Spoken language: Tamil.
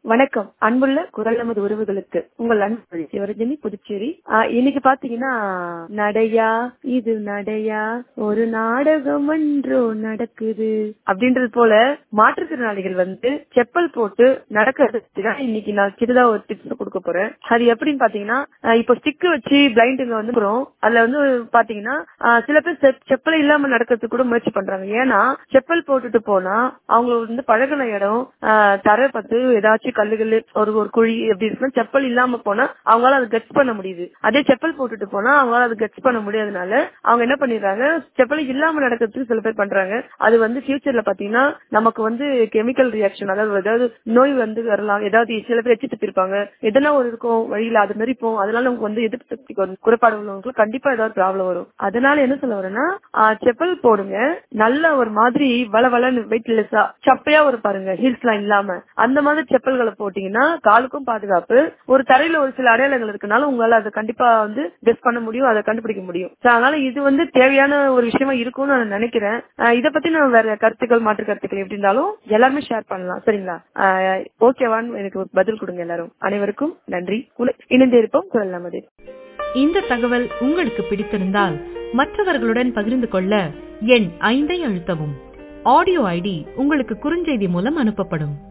வணக்கம் அன்புள்ள குரல் நமது உறவுகளுக்கு உங்கள் அன்பு சிவரஜனி புதுச்சேரி ஆஹ் இன்னைக்கு பாத்தீங்கன்னா நடையா இது நடையா ஒரு நாடகம் ஒன்றோ நடக்குது அப்படின்றது போல மாற்றுத்திறனாளிகள் வந்து செப்பல் போட்டு நடக்கிறதுக்கு தான் இன்னைக்கு நான் சிறிதா ஒரு டிப்ஸ் கொடுக்க போறேன் அது எப்படின்னு பாத்தீங்கன்னா ஆஹ் இப்போ ஸ்டிக் வச்சு பிளைண்டுங்க வந்து போறோம் அதுல வந்து பாத்தீங்கன்னா ஆஹ் சில பேர் செப்- செப்பல் இல்லாம நடக்கிறதுக்கு கூட முயற்சி பண்றாங்க ஏன்னா செப்பல் போட்டுட்டு போனா அவங்க வந்து பழகின இடம் ஆஹ் தரை பார்த்து ஏதாச்சும் கல்லுகள் ஒரு ஒரு குழி எப்படி இருக்குன்னா செப்பல் இல்லாம போனா அவங்களால அது கட்ஸ் பண்ண முடியுது அதே செப்பல் போட்டுட்டு போனா அவங்களால அது கட்ஸ் பண்ண முடியாதனால அவங்க என்ன பண்ணிடுறாங்க செப்பல் இல்லாம நடக்கிறதுக்கு சில பேர் பண்றாங்க அது வந்து ஃபியூச்சர்ல பாத்தீங்கன்னா நமக்கு வந்து கெமிக்கல் ரியாக்ஷன் அதாவது ஏதாவது நோய் வந்து வரலாம் ஏதாவது சில பேர் எச்சு தப்பிருப்பாங்க எதனா ஒரு இருக்கும் வழியில அது மாதிரி இருக்கும் அதனால நமக்கு வந்து எதிர்ப்பு சக்திக்கு ஒரு குறைபாடு உள்ளவங்களுக்கு கண்டிப்பா ஏதாவது ப்ராப்ளம் வரும் அதனால என்ன சொல்ல வரேன்னா ஆஹ் செப்பல் போடுங்க நல்ல ஒரு மாதிரி வள வளன்னு வெயிட்லெஸ்ஸா சப்பையா ஒரு பாருங்க ஹீல்ஸ் எல்லாம் இல்லாம அந்த மாதிரி செப்பல்களை போட்டீங்கன்னா காலுக்கும் பாதுகாப்பு ஒரு தரையில ஒரு சில அடையாளங்கள் இருக்கனால உங்களால அதை கண்டிப்பா வந்து கெஸ் பண்ண முடியும் அதை கண்டுபிடிக்க முடியும் So, அதனால இது வந்து தேவையான ஒரு விஷயமா இருக்கும்னு நான் நினைக்கிறேன் ஆஹ் இத பத்தி நான் வேற கருத்துக்கள் மாற்று கருத்துக்கள் எப்படி இருந்தாலும் எல்லாருமே ஷேர் பண்ணலாம் சரிங்களா ஆஹ் ஓகேவான்னு எனக்கு ஒரு பதில் கொடுங்க எல்லாரும் அனைவருக்கும் நன்றி உல- இணைந்தே இருப்போம் குரல் நமது இந்த தகவல் உங்களுக்கு பிடித்திருந்தால் மற்றவர்களுடன் பகிர்ந்து கொள்ள எண் ஐந்தை அழுத்தவும் ஆடியோ ஐடி உங்களுக்கு குறுஞ்செய்தி மூலம் அனுப்பப்படும்